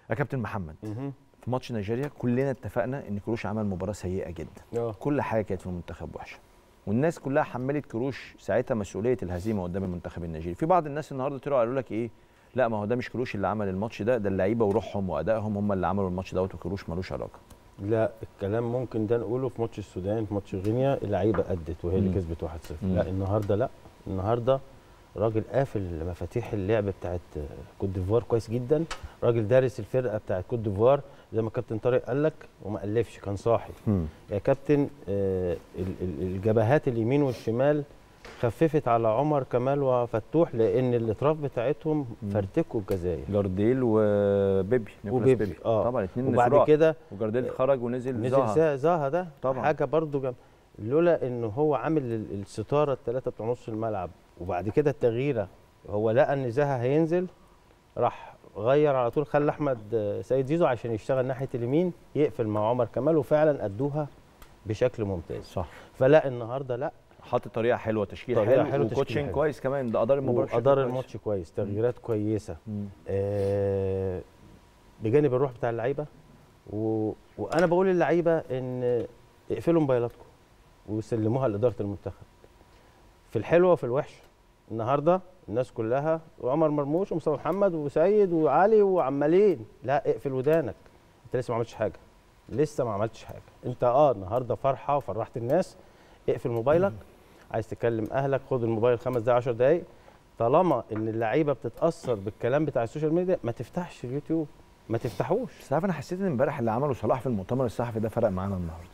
يا كابتن محمد في ماتش نيجيريا كلنا اتفقنا ان كروش عمل مباراه سيئه جدا اه كل حاجه كانت في المنتخب وحشه والناس كلها حملت كروش ساعتها مسؤوليه الهزيمه قدام المنتخب النيجيري في بعض الناس النهارده طلعوا قالوا لك ايه لا ما هو ده مش كروش اللي عمل الماتش ده ده اللعيبه وروحهم وادائهم هم اللي عملوا الماتش دوت وكروش ملوش علاقه لا الكلام ممكن ده نقوله في ماتش السودان في ماتش غينيا اللعيبه ادت وهي اللي مم. كسبت 1-0 مم. لا النهارده لا النهارده راجل قافل مفاتيح اللعب بتاعت كوت ديفوار كويس جدا راجل دارس الفرقه بتاعت كوت ديفوار زي ما كابتن طارق قال لك وما الفش كان صاحي يا كابتن آه، ال- ال- الجبهات اليمين والشمال خففت على عمر كمال وفتوح لان الاطراف بتاعتهم مم. فرتكوا الجزائر جارديل وبيبي نيكولاس وبيبي، بيبي آه. طبعا اثنين وبعد كده وجارديل خرج ونزل نزل زها زها, زها ده طبعاً. حاجه برضو جم... لولا ان هو عامل ال- الستاره الثلاثه بتوع نص الملعب وبعد كده التغييره هو لقى ان زها هينزل راح غير على طول خلى احمد آه، سيد زيزو عشان يشتغل ناحيه اليمين يقفل مع عمر كمال وفعلا ادوها بشكل ممتاز صح فلا النهارده لا حاطط طريقه حلوه تشكيل طريقة حلو حلوة، تشكيل وكوتشنج حلو. كويس كمان ده ادار المباراه بشكل وادار كويس. الماتش كويس تغييرات كويسه مم. آه، بجانب الروح بتاع اللعيبه و... وانا بقول للعيبه ان اقفلوا موبايلاتكم وسلموها لاداره المنتخب في الحلوه وفي الوحشه النهارده الناس كلها وعمر مرموش ومصطفى محمد وسيد وعلي وعمالين لا اقفل ودانك انت لسه ما عملتش حاجه لسه ما عملتش حاجه انت اه النهارده فرحه وفرحت الناس اقفل موبايلك عايز تكلم اهلك خد الموبايل خمس دقايق 10 دقايق طالما ان اللعيبه بتتاثر بالكلام بتاع السوشيال ميديا ما تفتحش اليوتيوب ما تفتحوش بس عارف انا حسيت ان امبارح اللي عمله صلاح في المؤتمر الصحفي ده فرق معانا النهارده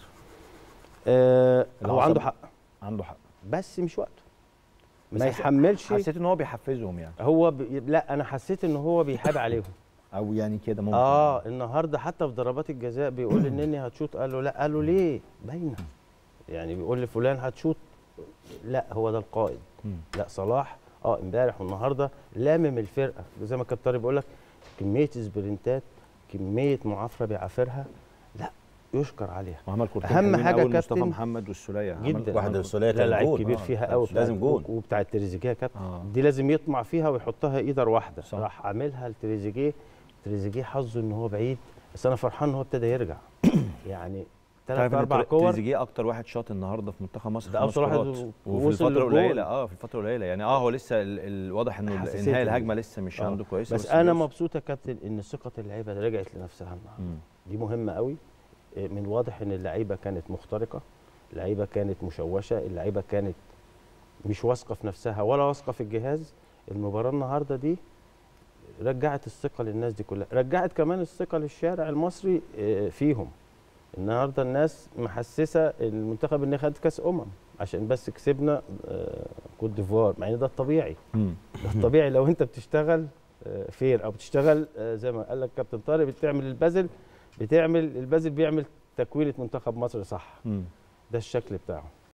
آه اللي هو حصل. عنده حق عنده حق بس مش وقته بس ما حس- يحملش حسيت ان هو بيحفزهم يعني هو ب... لا انا حسيت ان هو بيحاب عليهم او يعني كده ممكن اه النهارده حتى في ضربات الجزاء بيقول النني هتشوط قال له لا قال له ليه باينه يعني بيقول لفلان هتشوط لا هو ده القائد مم. لا صلاح اه امبارح والنهارده لامم الفرقه زي ما كابتن طارق بيقول لك كميه سبرنتات كميه معافره بيعافرها لا يشكر عليها وعمل كورتين أهم حلوين حاجة أوي لمصطفى كابتن محمد والسوليه عمل جدا واحد السولية لا كان لعيب جول. كبير آه، فيها قوي لازم جول. وبتاع التريزيجيه يا كابتن آه. دي لازم يطمع فيها ويحطها ايدر واحده صح. راح عاملها لتريزيجيه تريزيجيه حظه ان هو بعيد بس انا فرحان ان هو ابتدى يرجع يعني ثلاث تعرف ان اربع تر- كور تريزيجيه اكتر واحد شاط النهارده في منتخب مصر ده خمس أوصل واحد كرات. و- وفي ووصل الفتره للجول. القليله اه في الفتره القليله يعني اه هو لسه ال- ال- واضح انه حسيت انهاء إن- الهجمه لسه مش آه. عنده كويسه بس انا بيوصل. مبسوط يا كابتن ان ثقه اللعيبه رجعت لنفسها النهارده مم. دي مهمه قوي إيه، من واضح ان اللعيبه كانت مخترقه اللعيبه كانت مشوشه اللعيبه كانت مش واثقه في نفسها ولا واثقه في الجهاز المباراه النهارده دي رجعت الثقه للناس دي كلها رجعت كمان الثقه للشارع المصري آه، فيهم النهارده الناس محسسه المنتخب ان خد كاس امم عشان بس كسبنا آه، كوت ديفوار مع ان ده الطبيعي مم. ده الطبيعي لو انت بتشتغل آه، فير او بتشتغل آه، زي ما قال لك كابتن طارق بتعمل البازل بتعمل البازل بيعمل تكوينه منتخب مصر صح مم. ده الشكل بتاعه